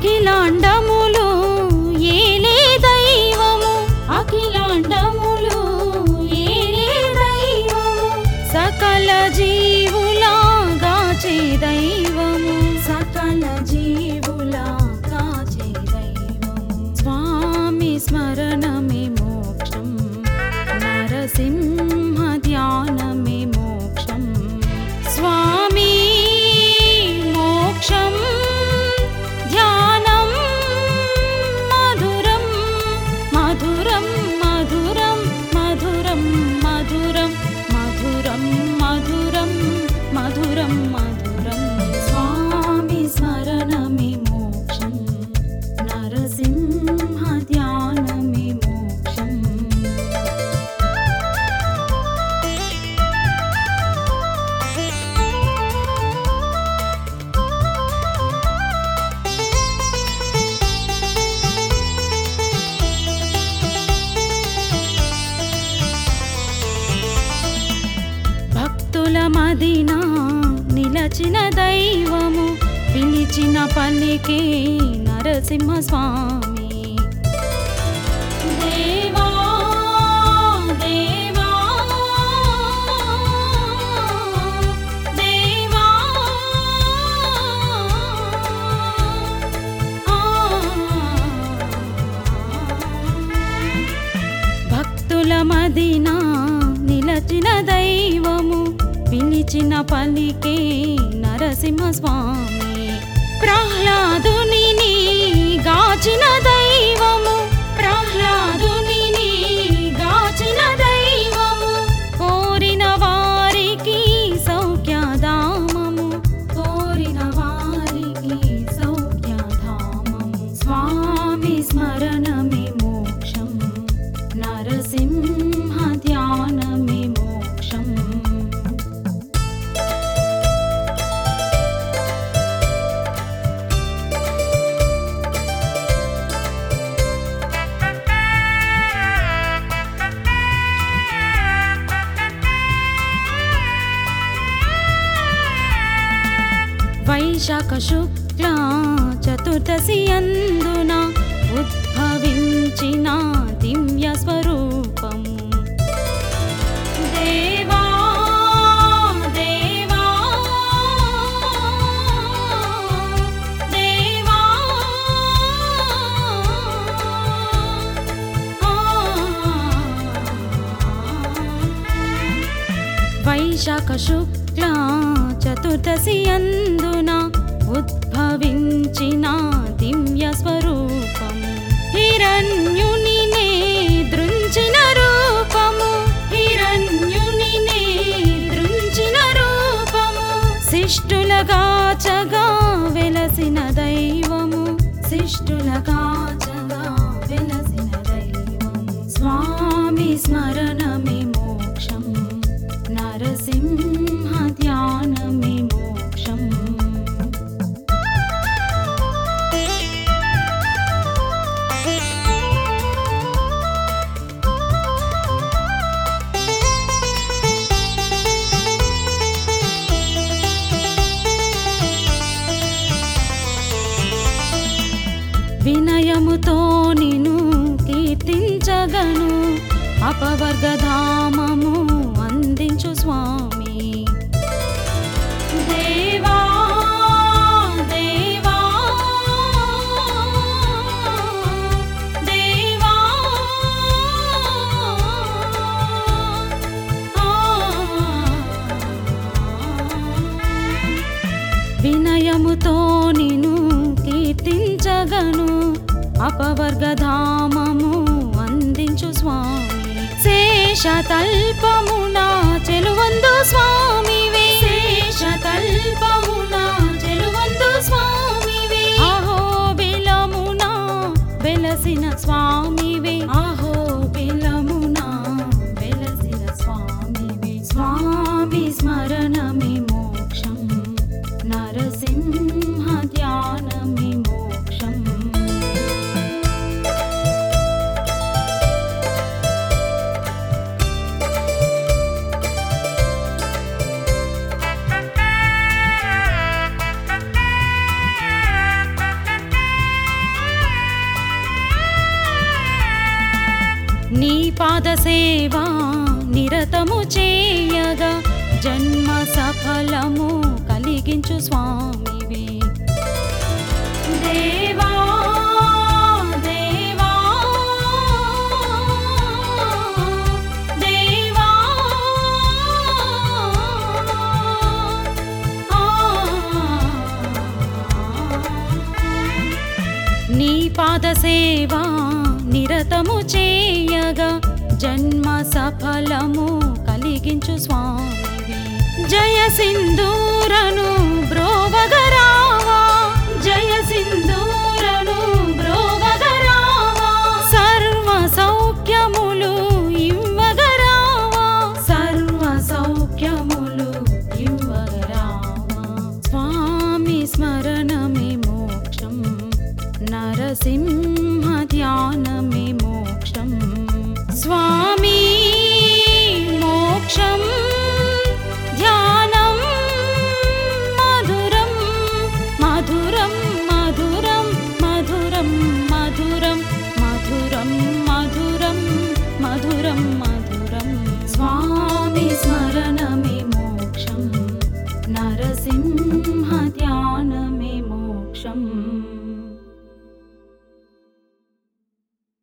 అఖిలాండములు ఏలే దైవము అఖిలాండములు ఏలే దైవము సకల జీవులా గాచే దైవము సకల జీవులా గాచే దైవము స్వామి స్మరణమే మోక్షం నరసింహ ధ్యానమే మోక్షం స్వామి మోక్షం ధ్యానం మధురం మధురం మధురం మధురం మధురం మధురం మధురం మధురం మధురం స్వామి స్మరణమే మోక్షం నరసింహ ధ్యానమే మోక్షం భక్తుల మదిన నిలచిన దైవము పిలిచిన పల్లికే నరసింహ స్వామి దేవా దేవా దేవా భక్తుల మదిన నిలచిన దైవము పిలిచిన పలికే నరసింహ స్వామి ప్రహ్లాదుని గాచిన దైవము ప్రహ్లాదుని గాచిన దైవము కోరిన వారికి సౌఖ్యధామము కోరిన వారికి సౌఖ్యధామము స్వామి స్మరణమే మోక్షం నరసింహ ధ్యానమే మోక్షం వైశాఖ శుక్ల చతుర్దశి అందున ఉద్భవించిన దివ్య స్వరూపము దేవా దేవా దేవా వైశాఖ శుక్ల చతుర్దశి అందున ఉద్భవించిన దివ్య స్వరూపము హిరణ్యుని దృంచిన రూపము హిరణ్యుని దృంచిన రూపము శిష్టులగాచగా వెలసిన దైవము శిష్టులగాచగా వెలసిన దైవము స్వామి స్మరణమే మోక్షం నరసింహ ధ్యానమే మోక్షం వినయముతో నిను కీర్తించగను అపవర్గధామము అందించు స్వామి దేవా దేవా దేవా వినయముతో నిను కీర్తించగను అపవర్గధామము అందించు స్వామి శేషతల్పమున చెలువందు స్వామివే శేషతల్పమున చెలువందు స్వామివే అహో బిలమున వెలసిన స్వామివే అహో బిలమున వెలసిన స్వామివే స్వామి స్మరణమే మోక్షం నరసింహ ధ్యానమే మోక్షం సఫలము కలిగించు స్వామివి దేవా దేవా దేవా నీ పాద సేవా నిరతము చేయగా జన్మ సఫలము కలిగించు స్వామివి జయ సింధూరను బ్రోవగరావా జయ సింధూరను బ్రోవగరావా సర్వ సౌఖ్యములు ఇవ్వగరావా సర్వ సౌఖ్యములు ఇవ్వగరావా స్వామి స్మరణమే మోక్షం నరసింహ ధ్యానమే మోక్షం స్వామి మోక్షం ధ్యానం మధురం మధురం మధురం మధురం మధురం మధురం మధురం మధురం మధురం స్వామి స్మరణమే మోక్షం నరసింహ